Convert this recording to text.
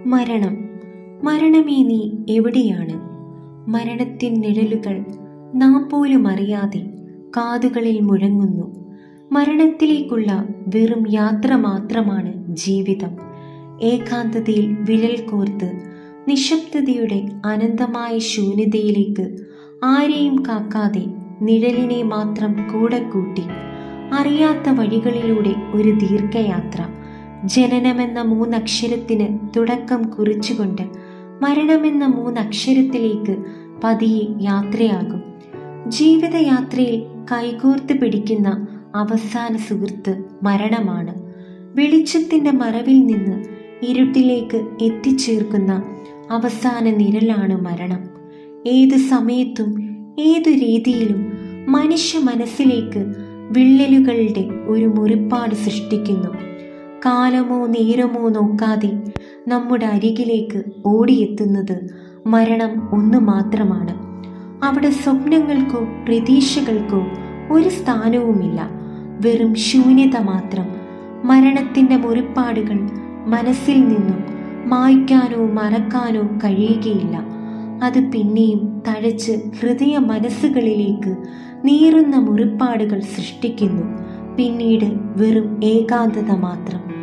മരണം മരണമേ നീ എവിടെയാണ് മരണത്തിൻ നിഴലുകൾ നാം പോലും അറിയാതെ കാതുകളിൽ മുഴങ്ങുന്നു മരണത്തിലേക്കുള്ള വെറും യാത്ര മാത്രമാണ് ജീവിതം ഏകാന്തതയിൽ വിരൽ കോർത്ത് നിശബ്ദതയുടെ അനന്തമായ ശൂന്യതയിലേക്ക് ആരെയും കാക്കാതെ നിഴലിനെ മാത്രം കൂടെ കൂട്ടി അറിയാത്ത വഴികളിലൂടെ ഒരു ദീർഘയാത്ര ജനനമെന്ന മൂന്നക്ഷരത്തിന് തുടക്കം കുറിച്ചുകൊണ്ട് മരണമെന്ന മൂന്നക്ഷരത്തിലേക്ക് പതിയെ യാത്രയാകും ജീവിതയാത്രയിൽ കൈകോർത്ത് പിടിക്കുന്ന അവസാന സുഹൃത്ത് മരണമാണ് വെളിച്ചത്തിന്റെ മറവിൽ നിന്ന് ഇരുട്ടിലേക്ക് എത്തിച്ചേർക്കുന്ന അവസാന നിഴലാണ് മരണം ഏത് സമയത്തും ഏതു രീതിയിലും മനുഷ്യ മനസ്സിലേക്ക് വിള്ളലുകളുടെ ഒരു മുറിപ്പാട് സൃഷ്ടിക്കുന്നു കാലമോ നേരമോ നോക്കാതെ നമ്മുടെ അരികിലേക്ക് ഓടിയെത്തുന്നത് മരണം ഒന്ന് മാത്രമാണ് അവിടെ സ്വപ്നങ്ങൾക്കോ പ്രതീക്ഷകൾക്കോ ഒരു സ്ഥാനവുമില്ല വെറും ശൂന്യത മാത്രം മരണത്തിന്റെ മുറിപ്പാടുകൾ മനസ്സിൽ നിന്നും മായ്ക്കാനോ മറക്കാനോ കഴിയുകയില്ല അത് പിന്നെയും തഴച്ച് ഹൃദയ മനസ്സുകളിലേക്ക് നീറുന്ന മുറിപ്പാടുകൾ സൃഷ്ടിക്കുന്നു പിന്നീട് വെറും ഏകാന്തത മാത്രം